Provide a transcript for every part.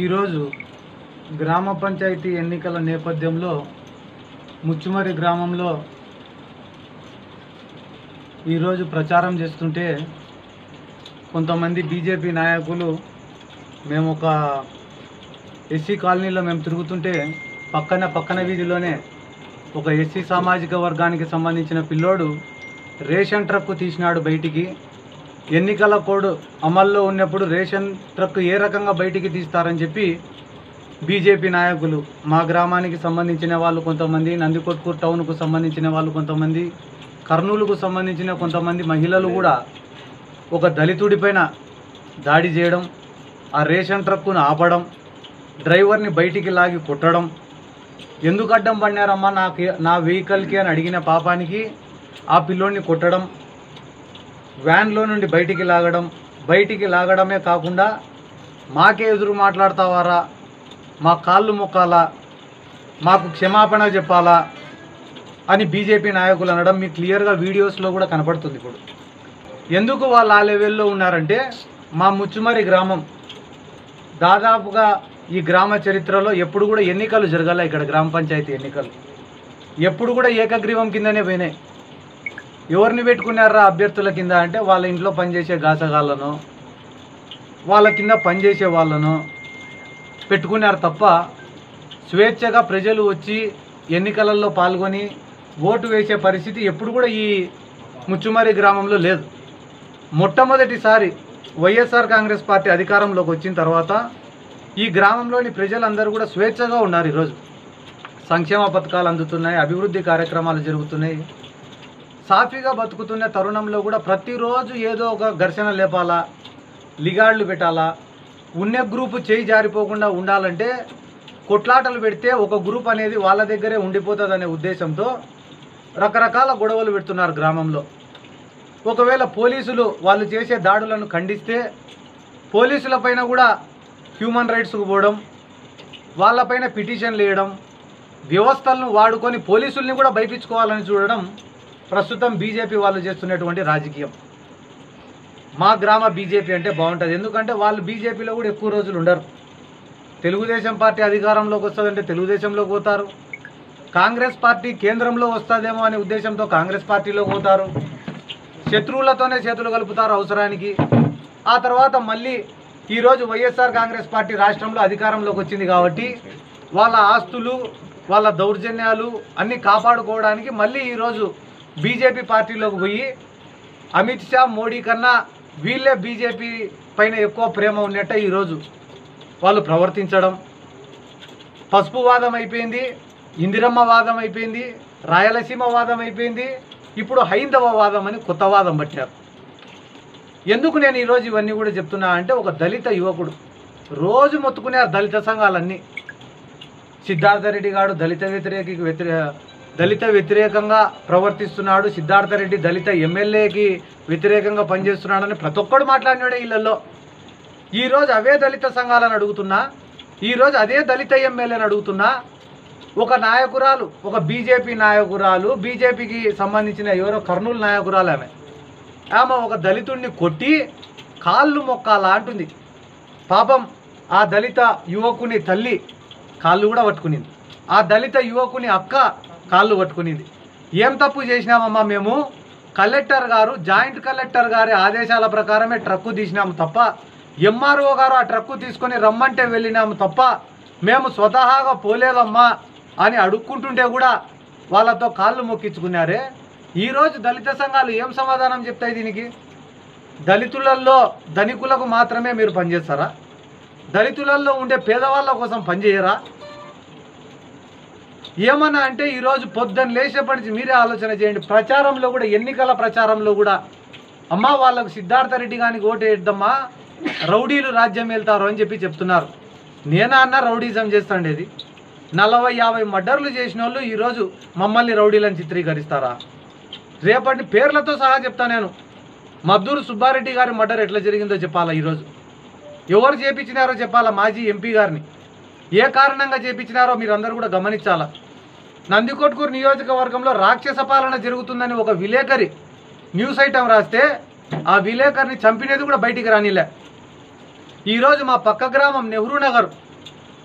ఈరోజు గ్రామ పంచాయతీ ఎన్నికల నేపథ్యంలో ముచ్చుమరి గ్రామంలో ఈరోజు ప్రచారం చేస్తుంటే కొంతమంది బీజేపీ నాయకులు మేము ఒక ఎస్సీ కాలనీలో మేము తిరుగుతుంటే పక్కన పక్కన వీధిలోనే ఒక ఎస్సీ సామాజిక వర్గానికి సంబంధించిన పిల్లోడు రేషన్ ట్రక్కు తీసినాడు బయటికి ఎన్నికల కోడ్ అమల్లో ఉన్నప్పుడు రేషన్ ట్రక్ ఏ రకంగా బయటికి తీస్తారని చెప్పి బీజేపీ నాయకులు మా గ్రామానికి సంబంధించిన వాళ్ళు కొంతమంది నందికొట్కూరు టౌన్కు సంబంధించిన వాళ్ళు కొంతమంది కర్నూలుకు సంబంధించిన కొంతమంది మహిళలు కూడా ఒక దళితుడిపైన దాడి చేయడం ఆ రేషన్ ట్రక్కును ఆపడం డ్రైవర్ని బయటికి లాగి కొట్టడం ఎందుకు అడ్డం పడినారమ్మా నాకు నా వెహికల్కి అని అడిగిన పాపానికి ఆ పిల్లోడిని కొట్టడం వ్యాన్లో నుండి బయటికి లాగడం బయటికి లాగడమే కాకుండా మాకే ఎదురు మాట్లాడతావారా మా కాళ్ళు మొక్కాలా మాకు క్షమాపణ చెప్పాలా అని బీజేపీ నాయకులు అనడం మీకు క్లియర్గా వీడియోస్లో కూడా కనపడుతుంది ఇప్పుడు ఎందుకు వాళ్ళు ఆ లెవెల్లో ఉన్నారంటే మా ముచ్చుమరి గ్రామం దాదాపుగా ఈ గ్రామ చరిత్రలో ఎప్పుడు కూడా ఎన్నికలు జరగాల ఇక్కడ గ్రామ పంచాయతీ ఎన్నికలు ఎప్పుడు కూడా ఏకగ్రీవం కిందనే పోయినాయి ఎవరిని పెట్టుకున్నారా అభ్యర్థుల కింద అంటే వాళ్ళ ఇంట్లో పనిచేసే గాసగాళ్ళను వాళ్ళ కింద పనిచేసే వాళ్ళను పెట్టుకున్నారు తప్ప స్వేచ్ఛగా ప్రజలు వచ్చి ఎన్నికలలో పాల్గొని ఓటు వేసే పరిస్థితి ఎప్పుడు కూడా ఈ ముచ్చుమరి గ్రామంలో లేదు మొట్టమొదటిసారి వైఎస్ఆర్ కాంగ్రెస్ పార్టీ అధికారంలోకి వచ్చిన తర్వాత ఈ గ్రామంలోని ప్రజలందరూ కూడా స్వేచ్ఛగా ఉన్నారు ఈరోజు సంక్షేమ పథకాలు అందుతున్నాయి అభివృద్ధి కార్యక్రమాలు జరుగుతున్నాయి సాఫీగా బతుకుతున్న తరుణంలో కూడా ప్రతిరోజు ఏదో ఒక ఘర్షణ లేపాలా లిగాళ్ళు పెట్టాలా ఉన్న గ్రూపు చేయి జారిపోకుండా ఉండాలంటే కొట్లాటలు పెడితే ఒక గ్రూప్ అనేది వాళ్ళ దగ్గరే ఉండిపోతుందనే ఉద్దేశంతో రకరకాల గొడవలు పెడుతున్నారు గ్రామంలో ఒకవేళ పోలీసులు వాళ్ళు చేసే దాడులను ఖండిస్తే పోలీసుల పైన కూడా హ్యూమన్ రైట్స్కు పోవడం వాళ్ళపైన పిటిషన్లు వేయడం వ్యవస్థలను వాడుకొని పోలీసుల్ని కూడా భయపించుకోవాలని చూడడం ప్రస్తుతం బీజేపీ వాళ్ళు చేస్తున్నటువంటి రాజకీయం మా గ్రామ బీజేపీ అంటే బాగుంటుంది ఎందుకంటే వాళ్ళు బీజేపీలో కూడా ఎక్కువ రోజులు ఉండరు తెలుగుదేశం పార్టీ అధికారంలోకి వస్తుందంటే తెలుగుదేశంలోకి పోతారు కాంగ్రెస్ పార్టీ కేంద్రంలో వస్తుందేమో అనే ఉద్దేశంతో కాంగ్రెస్ పార్టీలోకి పోతారు శత్రువులతోనే చేతులు కలుపుతారు అవసరానికి ఆ తర్వాత మళ్ళీ ఈరోజు వైఎస్ఆర్ కాంగ్రెస్ పార్టీ రాష్ట్రంలో అధికారంలోకి వచ్చింది కాబట్టి వాళ్ళ ఆస్తులు వాళ్ళ దౌర్జన్యాలు అన్నీ కాపాడుకోవడానికి మళ్ళీ ఈరోజు బీజేపీ పార్టీలోకి పోయి అమిత్ షా మోడీ కన్నా వీళ్ళే బీజేపీ పైన ఎక్కువ ప్రేమ ఉన్నట్ట ఈరోజు వాళ్ళు ప్రవర్తించడం పసుపు వాదం అయిపోయింది ఇందిరమ్మ వాదం అయిపోయింది రాయలసీమ వాదం అయిపోయింది ఇప్పుడు హైందవ వాదం అని కొత్త వాదం పట్టారు ఎందుకు నేను ఈరోజు ఇవన్నీ కూడా చెప్తున్నా అంటే ఒక దళిత యువకుడు రోజు మొత్తుకునే ఆ దళిత సంఘాలన్నీ సిద్ధార్థ రెడ్డి గారు దళిత వ్యతిరేకి వ్యతిరే దళిత వ్యతిరేకంగా ప్రవర్తిస్తున్నాడు సిద్ధార్థ రెడ్డి దళిత ఎమ్మెల్యేకి వ్యతిరేకంగా పనిచేస్తున్నాడని ప్రతి ఒక్కడు మాట్లాడినాడే వీళ్ళల్లో ఈరోజు అవే దళిత సంఘాలను అడుగుతున్నా ఈరోజు అదే దళిత ఎమ్మెల్యేని అడుగుతున్నా ఒక నాయకురాలు ఒక బీజేపీ నాయకురాలు బీజేపీకి సంబంధించిన ఎవరో కర్నూలు నాయకురాలు ఆమె ఆమె ఒక దళితుడిని కొట్టి కాళ్ళు మొక్కాలా అంటుంది పాపం ఆ దళిత యువకుని తల్లి కాళ్ళు కూడా పట్టుకునింది ఆ దళిత యువకుని అక్క కాళ్ళు పట్టుకునింది ఏం తప్పు చేసినామమ్మా మేము కలెక్టర్ గారు జాయింట్ కలెక్టర్ గారి ఆదేశాల ప్రకారమే ట్రక్కు తీసినాము తప్ప ఎంఆర్ఓ గారు ఆ ట్రక్కు తీసుకొని రమ్మంటే వెళ్ళినాము తప్ప మేము స్వతహాగా పోలేదమ్మా అని అడుక్కుంటుంటే కూడా వాళ్ళతో కాళ్ళు మొక్కించుకున్నారే ఈరోజు దళిత సంఘాలు ఏం సమాధానం చెప్తాయి దీనికి దళితులలో ధనికులకు మాత్రమే మీరు పనిచేస్తారా దళితులలో ఉండే పేదవాళ్ళ కోసం పనిచేయరా ఏమన్నా అంటే ఈరోజు పొద్దున్న లేచేపటి నుంచి మీరే ఆలోచన చేయండి ప్రచారంలో కూడా ఎన్నికల ప్రచారంలో కూడా అమ్మా వాళ్ళకు సిద్ధార్థ రెడ్డి గానికి ఓటు వేద్దామా రౌడీలు రాజ్యం వెళ్తారు అని చెప్పి చెప్తున్నారు నేనా అన్న రౌడీజం చేస్తుండేది నలభై యాభై మర్డర్లు చేసిన వాళ్ళు ఈరోజు మమ్మల్ని రౌడీలను చిత్రీకరిస్తారా రేపటి పేర్లతో సహా చెప్తా నేను మద్దూరు సుబ్బారెడ్డి గారి మర్డర్ ఎట్లా జరిగిందో చెప్పాలా ఈరోజు ఎవరు చేపించినారో చెప్పాలా మాజీ ఎంపీ గారిని ఏ కారణంగా చేపించినారో మీరందరూ కూడా గమనించాలా నందికొట్కూరు నియోజకవర్గంలో రాక్షస పాలన జరుగుతుందని ఒక విలేకరి న్యూస్ ఐటమ్ రాస్తే ఆ విలేకరిని చంపినది కూడా బయటికి రానిలే ఈరోజు మా పక్క గ్రామం నెహ్రూ నగర్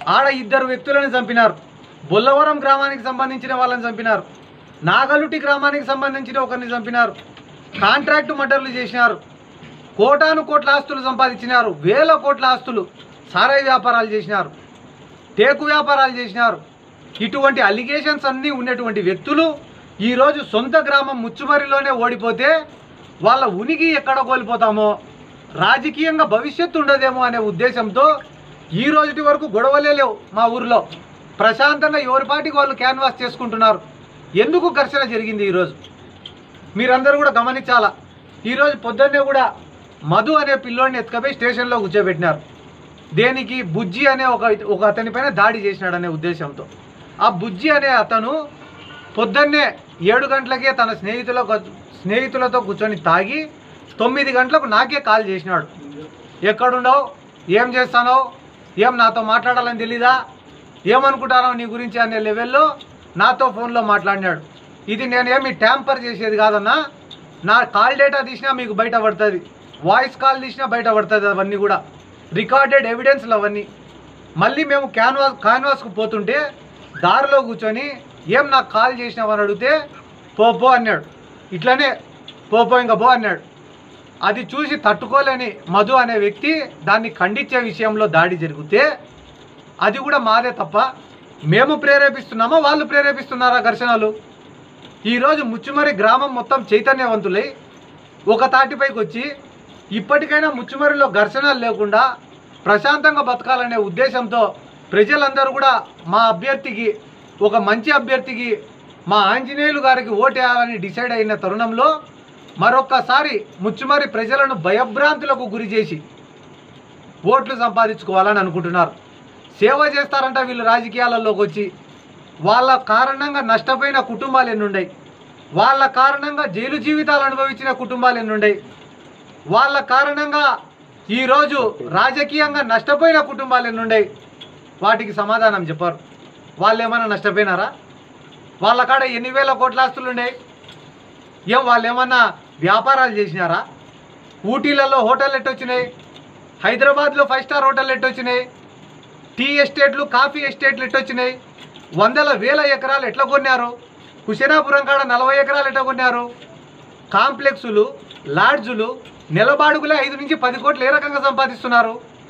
ఆడ ఇద్దరు వ్యక్తులను చంపినారు బొల్లవరం గ్రామానికి సంబంధించిన వాళ్ళని చంపినారు నాగలుటి గ్రామానికి సంబంధించిన ఒకరిని చంపినారు కాంట్రాక్టు మర్డర్లు చేసినారు కోటాను కోట్ల ఆస్తులు సంపాదించినారు వేల కోట్ల ఆస్తులు సారాయి వ్యాపారాలు చేసినారు టేకు వ్యాపారాలు చేసినారు ఇటువంటి అలిగేషన్స్ అన్నీ ఉన్నటువంటి వ్యక్తులు ఈరోజు సొంత గ్రామం ముచ్చుమరిలోనే ఓడిపోతే వాళ్ళ ఉనికి ఎక్కడ కోల్పోతామో రాజకీయంగా భవిష్యత్తు ఉండదేమో అనే ఉద్దేశంతో ఈ రోజుటి వరకు గొడవలే లేవు మా ఊరిలో ప్రశాంతంగా ఎవరి పాటికి వాళ్ళు క్యాన్వాస్ చేసుకుంటున్నారు ఎందుకు ఘర్షణ జరిగింది ఈరోజు మీరందరూ కూడా గమనించాలా ఈరోజు పొద్దున్నే కూడా మధు అనే పిల్లోడిని ఎత్తుకపోయి స్టేషన్లో కూర్చోబెట్టినారు దేనికి బుజ్జి అనే ఒక ఒక అతని పైన దాడి చేసినాడు అనే ఉద్దేశంతో ఆ బుజ్జి అనే అతను పొద్దున్నే ఏడు గంటలకే తన స్నేహితుల స్నేహితులతో కూర్చొని తాగి తొమ్మిది గంటలకు నాకే కాల్ చేసినాడు ఎక్కడున్నావు ఏం చేస్తానో ఏం నాతో మాట్లాడాలని తెలీదా ఏమనుకుంటానో నీ గురించి అనే లెవెల్లో నాతో ఫోన్లో మాట్లాడినాడు ఇది నేనేమి ట్యాంపర్ చేసేది కాదన్నా నా కాల్ డేటా తీసినా మీకు బయట పడుతుంది వాయిస్ కాల్ తీసినా బయట పడుతుంది అవన్నీ కూడా రికార్డెడ్ ఎవిడెన్స్లు అవన్నీ మళ్ళీ మేము క్యాన్వాస్ క్యాన్వాస్కు పోతుంటే దారిలో కూర్చొని ఏం నాకు కాల్ చేసినావని అడిగితే పో పో అన్నాడు ఇట్లనే పో పో ఇంకా పో అన్నాడు అది చూసి తట్టుకోలేని మధు అనే వ్యక్తి దాన్ని ఖండించే విషయంలో దాడి జరిగితే అది కూడా మాదే తప్ప మేము ప్రేరేపిస్తున్నామా వాళ్ళు ప్రేరేపిస్తున్నారా ఘర్షణలు ఈరోజు ముచ్చుమరి గ్రామం మొత్తం చైతన్యవంతులై ఒక తాటిపైకి వచ్చి ఇప్పటికైనా ముచ్చుమరిలో ఘర్షణలు లేకుండా ప్రశాంతంగా బతకాలనే ఉద్దేశంతో ప్రజలందరూ కూడా మా అభ్యర్థికి ఒక మంచి అభ్యర్థికి మా ఆంజనేయులు గారికి ఓటేయాలని డిసైడ్ అయిన తరుణంలో మరొక్కసారి ముచ్చుమరి ప్రజలను భయభ్రాంతులకు గురి చేసి ఓట్లు సంపాదించుకోవాలని అనుకుంటున్నారు సేవ చేస్తారంట వీళ్ళు రాజకీయాలలోకి వచ్చి వాళ్ళ కారణంగా నష్టపోయిన కుటుంబాలు ఎన్నుండయి వాళ్ళ కారణంగా జైలు జీవితాలు అనుభవించిన కుటుంబాలు ఎన్నుండయి వాళ్ళ కారణంగా ఈరోజు రాజకీయంగా నష్టపోయిన కుటుంబాలు ఎన్నుండయి వాటికి సమాధానం చెప్పారు వాళ్ళు ఏమైనా నష్టపోయినారా వాళ్ళ కాడ ఎన్ని వేల కోట్ల ఆస్తులు ఉన్నాయి ఏం వాళ్ళు ఏమన్నా వ్యాపారాలు చేసినారా ఊటీలలో హోటల్ ఎట్టొచ్చినాయి హైదరాబాద్లో ఫైవ్ స్టార్ హోటల్ ఎట్టొచ్చినాయి టీ ఎస్టేట్లు కాఫీ ఎస్టేట్లు ఎట్టొచ్చినాయి వందల వేల ఎకరాలు ఎట్లా కొన్నారు కుశనాపురం కాడ నలభై ఎకరాలు ఎట్లా కొన్నారు కాంప్లెక్సులు లాడ్జులు నెలబాడుగులే ఐదు నుంచి పది కోట్లు ఏ రకంగా సంపాదిస్తున్నారు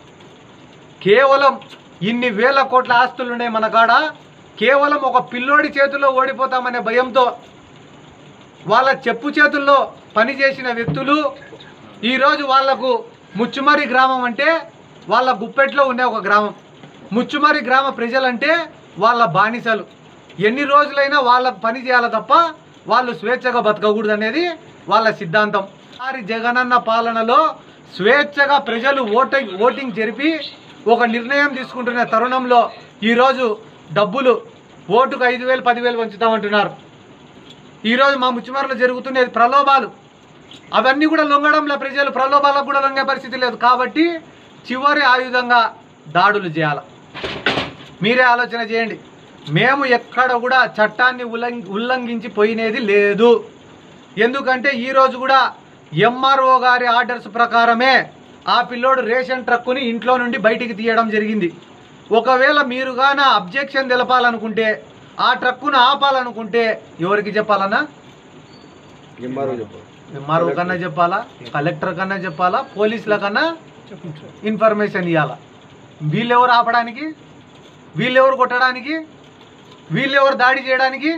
కేవలం ఇన్ని వేల కోట్ల ఆస్తులు ఉన్నాయి మన కాడ కేవలం ఒక పిల్లోడి చేతుల్లో ఓడిపోతామనే భయంతో వాళ్ళ చెప్పు చేతుల్లో పనిచేసిన వ్యక్తులు ఈరోజు వాళ్లకు ముచ్చుమరి గ్రామం అంటే వాళ్ళ గుప్పెట్లో ఉండే ఒక గ్రామం ముచ్చుమరి గ్రామ ప్రజలంటే వాళ్ళ బానిసలు ఎన్ని రోజులైనా వాళ్ళకు పని చేయాలి తప్ప వాళ్ళు స్వేచ్ఛగా బతకకూడదు అనేది వాళ్ళ సిద్ధాంతం వారి జగనన్న పాలనలో స్వేచ్ఛగా ప్రజలు ఓటింగ్ ఓటింగ్ జరిపి ఒక నిర్ణయం తీసుకుంటున్న తరుణంలో ఈరోజు డబ్బులు ఓటుకు ఐదు వేలు పదివేలు పంచుతామంటున్నారు ఈరోజు మా ముచ్చిమరలో జరుగుతున్నది ప్రలోభాలు అవన్నీ కూడా లొంగడంలో ప్రజలు ప్రలోభాలకు కూడా లొంగే పరిస్థితి లేదు కాబట్టి చివరి ఆయుధంగా దాడులు చేయాలి మీరే ఆలోచన చేయండి మేము ఎక్కడ కూడా చట్టాన్ని ఉల్లంఘ ఉల్లంఘించి పోయినది లేదు ఎందుకంటే ఈరోజు కూడా ఎంఆర్ఓ గారి ఆర్డర్స్ ప్రకారమే ఆ పిల్లోడు రేషన్ ట్రక్కుని ఇంట్లో నుండి బయటికి తీయడం జరిగింది ఒకవేళ మీరు గాన అబ్జెక్షన్ తెలపాలనుకుంటే ఆ ట్రక్కును ఆపాలనుకుంటే ఎవరికి చెప్పాలన్నా ఎంఆర్ఓ కన్నా చెప్పాలా కలెక్టర్ కన్నా చెప్పాలా పోలీసుల కన్నా ఇన్ఫర్మేషన్ ఇవ్వాలా వీళ్ళెవరు ఆపడానికి వీళ్ళెవరు కొట్టడానికి వీళ్ళెవరు దాడి చేయడానికి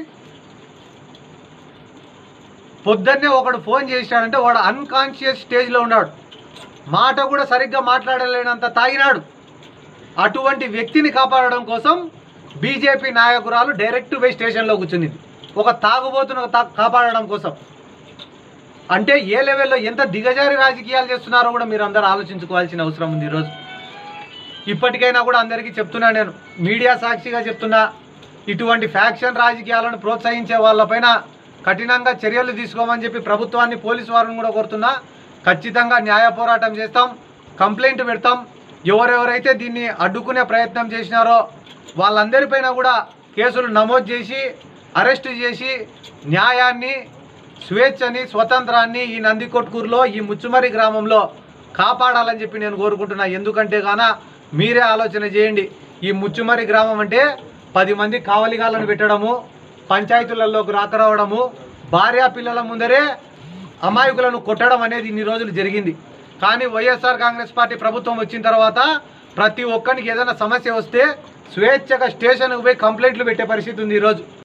పొద్దున్నే ఒకడు ఫోన్ చేశాడంటే వాడు అన్కాన్షియస్ స్టేజ్లో ఉన్నాడు మాట కూడా సరిగ్గా మాట్లాడలేనంత తాగినాడు అటువంటి వ్యక్తిని కాపాడడం కోసం బీజేపీ నాయకురాలు డైరెక్ట్ పోయి స్టేషన్లో కూర్చుంది ఒక తాగుబోతును తా- కాపాడడం కోసం అంటే ఏ లెవెల్లో ఎంత దిగజారి రాజకీయాలు చేస్తున్నారో కూడా మీరు అందరూ ఆలోచించుకోవాల్సిన అవసరం ఉంది ఈరోజు ఇప్పటికైనా కూడా అందరికీ చెప్తున్నా నేను మీడియా సాక్షిగా చెప్తున్నా ఇటువంటి ఫ్యాక్షన్ రాజకీయాలను ప్రోత్సహించే వాళ్ళపైన కఠినంగా చర్యలు తీసుకోమని చెప్పి ప్రభుత్వాన్ని పోలీసు వారిని కూడా కోరుతున్నా ఖచ్చితంగా న్యాయ పోరాటం చేస్తాం కంప్లైంట్ పెడతాం ఎవరెవరైతే దీన్ని అడ్డుకునే ప్రయత్నం చేసినారో వాళ్ళందరిపైన కూడా కేసులు నమోదు చేసి అరెస్టు చేసి న్యాయాన్ని స్వేచ్ఛని స్వతంత్రాన్ని ఈ నందికొట్కూరులో ఈ ముచ్చుమరి గ్రామంలో కాపాడాలని చెప్పి నేను కోరుకుంటున్నా ఎందుకంటే గాన మీరే ఆలోచన చేయండి ఈ ముచ్చుమరి గ్రామం అంటే పది మంది కావలిగాలను పెట్టడము పంచాయతీలలోకి రాకరావడము భార్య పిల్లల ముందరే అమాయకులను కొట్టడం అనేది ఇన్ని రోజులు జరిగింది కానీ వైఎస్ఆర్ కాంగ్రెస్ పార్టీ ప్రభుత్వం వచ్చిన తర్వాత ప్రతి ఒక్కరికి ఏదైనా సమస్య వస్తే స్వేచ్ఛగా స్టేషన్కి పోయి కంప్లైంట్లు పెట్టే పరిస్థితి ఉంది ఈరోజు